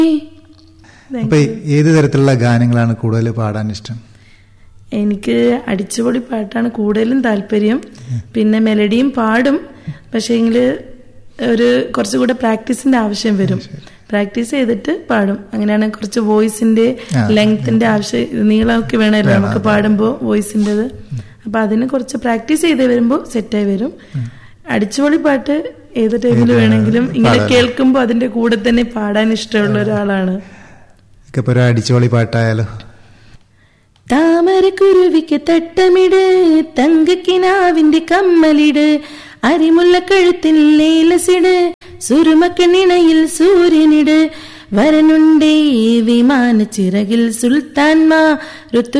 അപ്പൊ ഏത് തരത്തിലുള്ള ഗാനങ്ങളാണ് കൂടുതൽ പാടാൻ ഇഷ്ടം എനിക്ക് അടിച്ചുപൊളി പാട്ടാണ് കൂടുതലും താല്പര്യം പിന്നെ മെലഡിയും പാടും പക്ഷേങ്കിൽ ഒരു കുറച്ചുകൂടെ പ്രാക്ടീസിന്റെ ആവശ്യം വരും പ്രാക്ടീസ് ചെയ്തിട്ട് പാടും അങ്ങനെയാണ് കുറച്ച് വോയിസിന്റെ ആ. ലെങ്ത്തിന്റെ ആവശ്യം നീളമൊക്കെ വേണമല്ലോ നമുക്ക് പാടുമ്പോൾ വോയിസിൻ്റെത് അപ്പൊ അതിന് കുറച്ച് പ്രാക്ടീസ് ചെയ്ത് വരുമ്പോൾ സെറ്റായി വരും അടിച്ചുപൊളി പാട്ട് ഏത് ടൈമിൽ വേണമെങ്കിലും ഇങ്ങനെ പാടാം. കേൾക്കുമ്പോൾ അതിന്റെ കൂടെ തന്നെ പാടാൻ ഇഷ്ടമുള്ള ഒരാളാണ് ഇപ്പൊ ഒരു അടിച്ചുപൊളി പാട്ടായാലോ താമരക്കുരുവിക്ക് തട്ടമിട് തങ്കക്കിനാവിന്റെ കമ്മലിട് അരിമുല്ല കഴുത്തിൽ ലേലസിട് സുരുമക്കണിണയിൽ സൂര്യനിട് വരനുണ്ടേ വിമാന ചിറകിൽ സുൽത്താൻമാ ഋതു